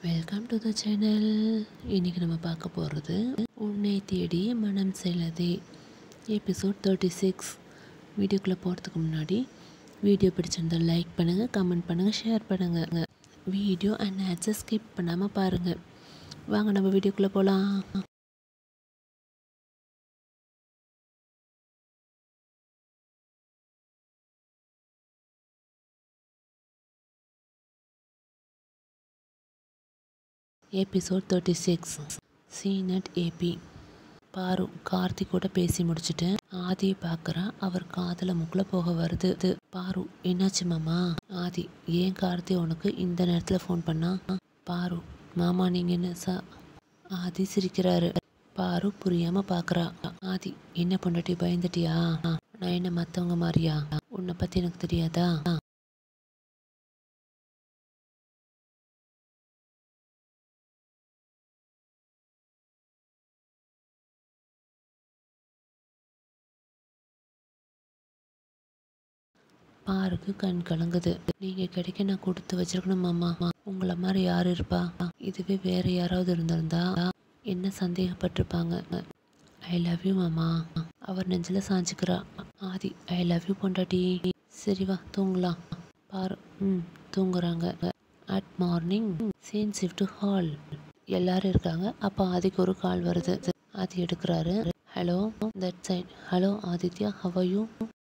Welcome to the channel இன்றைக்கி நம்ம பார்க்க போகிறது உன்னை தேடி மனம் செல்லதே எபிசோட் தேர்ட்டி சிக்ஸ் வீடியோக்குள்ளே போகிறதுக்கு முன்னாடி வீடியோ பிடிச்சிருந்தா லைக் பண்ணுங்கள் கமெண்ட் பண்ணுங்கள் ஷேர் பண்ணுங்கள் வீடியோ அண்ட் ஆட்ஸை ஸ்கிப் பண்ணாமல் பாருங்கள் வாங்க நம்ம வீடியோக்குள்ளே போகலாம் எபிசோட் தேர்ட்டி சிக்ஸ் சீனட் ஏபி பாரு கார்த்திகோட பேசி முடிச்சுட்டு ஆதியை பார்க்குறா அவர் காதல முக்கில் போக வருது இது பாரு என்னாச்சு மாமா ஆதி ஏன் கார்த்தி உனக்கு இந்த நேரத்தில் ஃபோன் பண்ணா பாரு மாமா நீங்கள் என்ன சா ஆதி சிரிக்கிறாரு பாரு புரியாம பார்க்குறா ஆதி என்ன பொண்டாட்டி பயந்துட்டியா நான் என்ன மற்றவங்க மாதிரியா உன்னை பற்றி எனக்கு தெரியாதா பாருக்கு கண் கலங்குது நீங்க கிடைக்க நான் கொடுத்து வச்சிருக்கணும் மாமா உங்களை மாதிரி யார் இருப்பா இதுவே வேற யாராவது இருந்திருந்தா என்ன சந்தேகப்பட்டிருப்பாங்க ஐ லவ் யூ மாமா அவர் நெஞ்சில சாஞ்சுக்கிறா ஆதி ஐ லவ் யூ பொண்டாட்டி சரி வா தூங்கலாம் பாரு ம் தூங்குறாங்க at morning scene shift hall எல்லாரும் இருக்காங்க அப்போ ஆதிக்கு ஒரு கால் வருது ஆதி எடுக்கிறாரு hello that side hello Aditya how you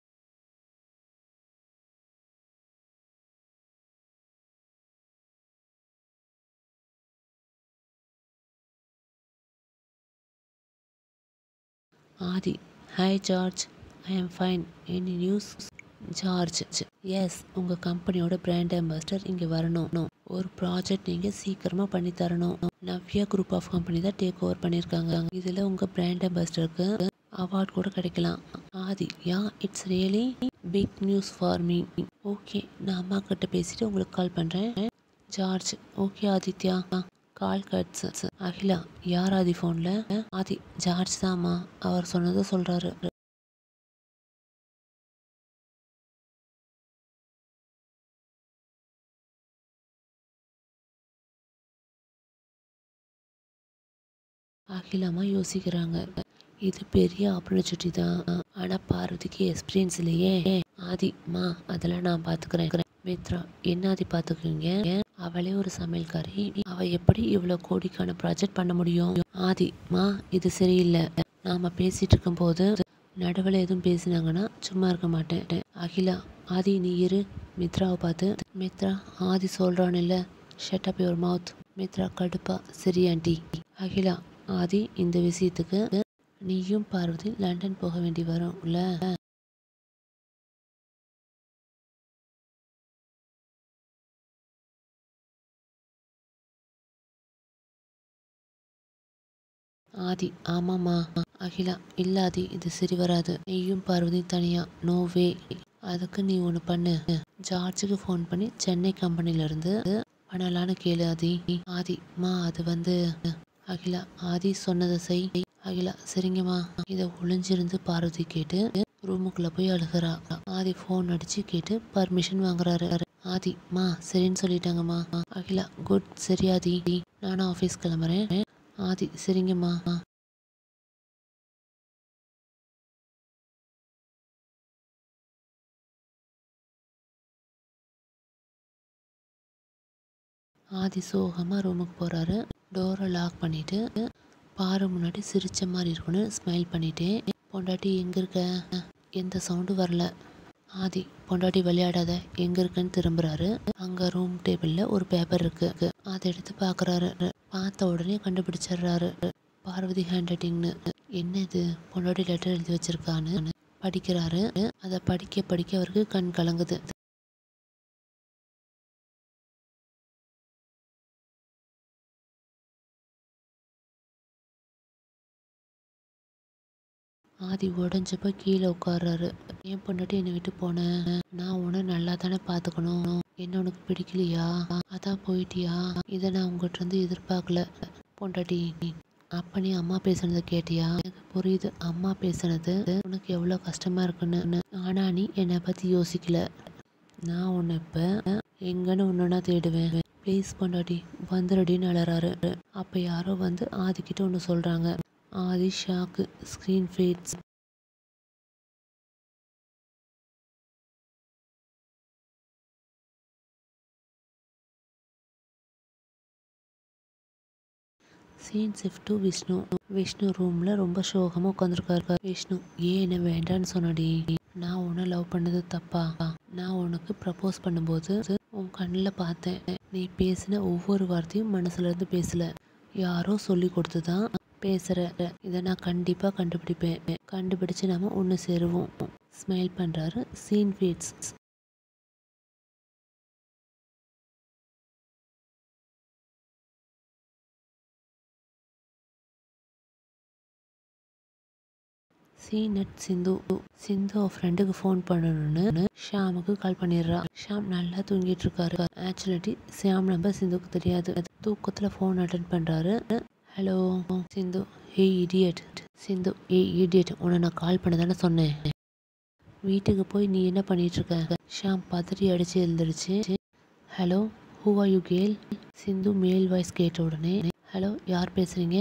Aadhi hi George I am fine any news George yes உங்கள் கம்பெனியோட பிராண்ட் அம்பாசிடர் இங்கே வரணும் ஒரு ப்ராஜெக்ட் நீங்கள் சீக்கிரமாக பண்ணி தரணும் நவ்யா குரூப் ஆஃப் கம்பெனி தான் டேக் ஓவர் பண்ணியிருக்காங்க இதில் உங்கள் பிராண்ட் அம்பாசிடருக்கு அவார்ட் கூட கிடைக்கலாம் Aadhi yeah it's really big news for me okay நான் அம்மா கிட்ட பேசிட்டு உங்களுக்கு கால் பண்ணுறேன் George okay Aditya call cuts Akila யார் ஆதி ஃபோனில் ஆதி ஜார்ஜ் தாம்மா அவர் சொன்னதை சொல்கிறாரு அகிலாமா யோசிக்கிறாங்க இது பெரிய ஆப்பர்ச்சுனிட்டி தான் ஆனால் பார்வதிக்கு எக்ஸ்பீரியன்ஸ் இல்லையே ஆதி மா அதெல்லாம் நான் பார்த்துக்கிறேன் மித்ரா என்ன ஆதி பார்த்துக்குவீங்க அவளே ஒரு சமையல்காரி அவ எப்படி இவ்வளோ கோடிக்கான ப்ராஜெக்ட் பண்ண முடியும் ஆதி மா இது சரியில்லை நாம பேசிட்டு இருக்கும்போது நடுவில் எதுவும் பேசினாங்கன்னா சும்மா இருக்க மாட்டேன் அகிலா ஆதி நீ இரு மித்ராவை பார்த்து மித்ரா ஆதி சொல்றான் இல்ல shut up your mouth Mithra கடுப்பா சரி ஆண்டி அகிலா ஆதி இந்த விஷயத்துக்கு நீயும் பார்வதி லண்டன் போக வேண்டி வரும் இல்ல ஆதி ஆமாம்மா அகிலா இல்ல ஆதி இது சரி வராது நீயும் பார்வதி தனியா நோ வே அதுக்கு நீ ஒன்று பண்ணு ஜார்ஜுக்கு ஃபோன் பண்ணி சென்னை கம்பெனிலேருந்து பண்ணலான்னு கேளு ஆதி ஆதி மா அது வந்து அகிலா ஆதி சொன்னதை செய் அகிலா சரிங்கம்மா இதை ஒளிஞ்சிருந்து பார்வதி கேட்டு ரூமுக்குள்ள போய் அழுகிறா ஆதி ஃபோன் அடிச்சு கேட்டு பர்மிஷன் வாங்குறாரு ஆதி மா சரின்னு சொல்லிட்டாங்கம்மா அகிலா குட் சரி ஆதி நானும் ஆஃபீஸ் கிளம்புறேன் ஆதி சரிங்கம்மா ஆதி சோகமாக ரூமுக்கு போகிறாரு டோரை லாக் பண்ணிட்டு பாரு முன்னாடி சிரிச்ச மாதிரி இருக்குன்னு ஸ்மைல் பண்ணிட்டே பொண்டாட்டி எங்கே இருக்க எந்த சவுண்டும் வரல ஆதி பொண்டாட்டி விளையாடாத எங்கே இருக்குன்னு திரும்புறாரு அங்கே ரூம் டேபிளில் ஒரு பேப்பர் இருக்கு அதை எடுத்து பார்க்குறாரு பார்த்த உடனே கண்டுபிடிச்சிடுறாரு பார்வதி ஹேண்ட் ரைட்டிங்னு என்ன இது பொண்டாட்டி லெட்டர் எழுதி வச்சிருக்கான்னு படிக்கிறாரு அதை படிக்க படிக்க அவருக்கு கண் கலங்குது ஆதி உடஞ்ச போய் கீழே உட்கார்றாரு என் பொண்டாட்டி என்னை விட்டு போனேன் நான் உன்னை நல்லா தானே பார்த்துக்கணும் என்ன உனக்கு பிடிக்கலையா அதான் போயிட்டியா இதை நான் உங்ககிட்ட இருந்து எதிர்பார்க்கல பொண்டாட்டி அப்ப நீ அம்மா பேசுனதை கேட்டியா எனக்கு புரியுது அம்மா பேசுனது உனக்கு எவ்வளோ கஷ்டமா இருக்குன்னு ஆனா நீ என்னை பத்தி யோசிக்கல நான் உன்னை இப்போ எங்கன்னு ஒன்றுனா தேடுவேன் ப்ளீஸ் பொண்டாட்டி வந்துடுடின்னு அலறாரு அப்போ யாரோ வந்து ஆதிக்கிட்ட ஒன்று சொல்கிறாங்க Aadhi shock screen fades scene shift to Vishnu Vishnu ரூம்ல ரொம்ப சோகமா உட்காந்துருக்காரு விஷ்ணு ஏன் என்ன வேண்டான்னு சொன்னடி நான் உன்னை லவ் பண்ணது தப்பா நான் உனக்கு ப்ரப்போஸ் பண்ணும்போது உன் கண்ணில் பார்த்தேன் நீ பேசின ஒவ்வொரு வார்த்தையும் மனசுல இருந்து பேசல யாரோ சொல்லி கொடுத்து தான் பேசுற இதை நான் கண்டிப்பா கண்டுபிடிப்பேன் கண்டுபிடிச்சு நாம ஒன்று சேருவோம் ஸ்மைல் பண்றாரு scene fades scene at Sindhu Sindhu அவ ஃப்ரெண்டுக்கு ஃபோன் பண்ணணும்னு ஷாமுக்கு கால் பண்ணிடுறா ஷாம் நல்லா தூங்கிட்டு இருக்காரு ஆக்சுவலிட்டி ஷாம் நம்பர் சிந்துக்கு தெரியாது தூக்கத்தில் ஃபோன் அட்டன் பண்ணுறாரு hello Sindhu hey idiot Sindhu ஏ இடியட் உன்னை நான் கால் பண்ண தானே சொன்னேன் வீட்டுக்கு போய் நீ என்ன பண்ணிட்டு இருக்க ஷாம் பதறி அடிச்சு எழுந்துருச்சு ஹலோ ஹூ ஆர் யூ கேல் சிந்து மேல் வாய்ஸ் கேட்ட உடனே ஹலோ யார் பேசுறீங்க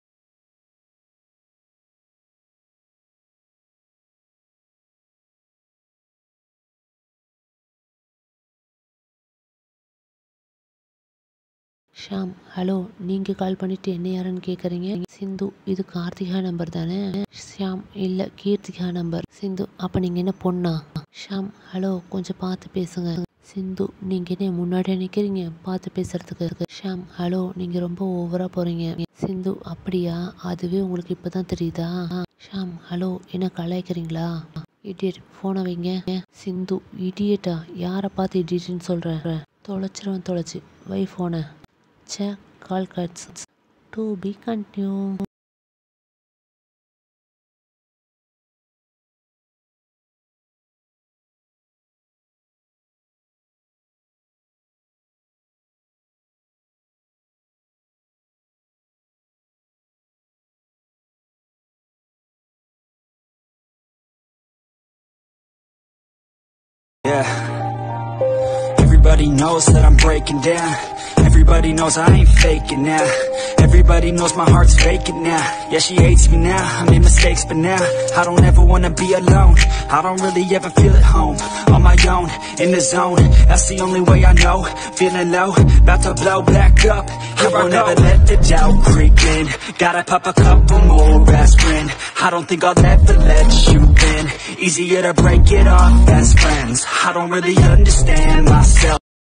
ஷாம் ஹலோ நீங்கள் கால் பண்ணிட்டு என்ன யாருன்னு கேட்குறீங்க சிந்து இது கார்த்திகா நம்பர் தானே ஷாம் இல்லை கீர்த்திகா நம்பர் சிந்து அப்போ நீங்கள் என்ன பொண்ணா ஷாம் ஹலோ கொஞ்சம் பார்த்து பேசுங்க சிந்து நீங்கள் என்ன முன்னாடியே நிற்கிறீங்க பார்த்து பேசுறதுக்கு ஷாம் ஹலோ நீங்கள் ரொம்ப ஓவராக போகிறீங்க சிந்து அப்படியா அதுவே உங்களுக்கு இப்போ தான் தெரியுதா ஷாம் ஹலோ என்ன கலாய்க்கிறீங்களா இடியட் ஃபோனை வைங்க சிந்து இடியட்டா யாரை பார்த்து இடியட்னு சொல்கிற தொலைச்சிருவேன் தொலைச்சி வை ஃபோனை ச்சே call cuts to be continued Yeah. Everybody knows that I'm breaking down. Everybody knows I ain't faking now. Everybody knows my heart's vacant now. Yeah, she hates me now. I made mistakes, but now I don't ever wanna be alone. I don't really ever feel at home. On my own, in the zone. That's the only way I know. Feeling low, about to blow back up. I won't ever let the doubt creep in. Gotta pop a couple more aspirin. I don't think I'll ever let you in. Easier to break it off best friends. I don't really understand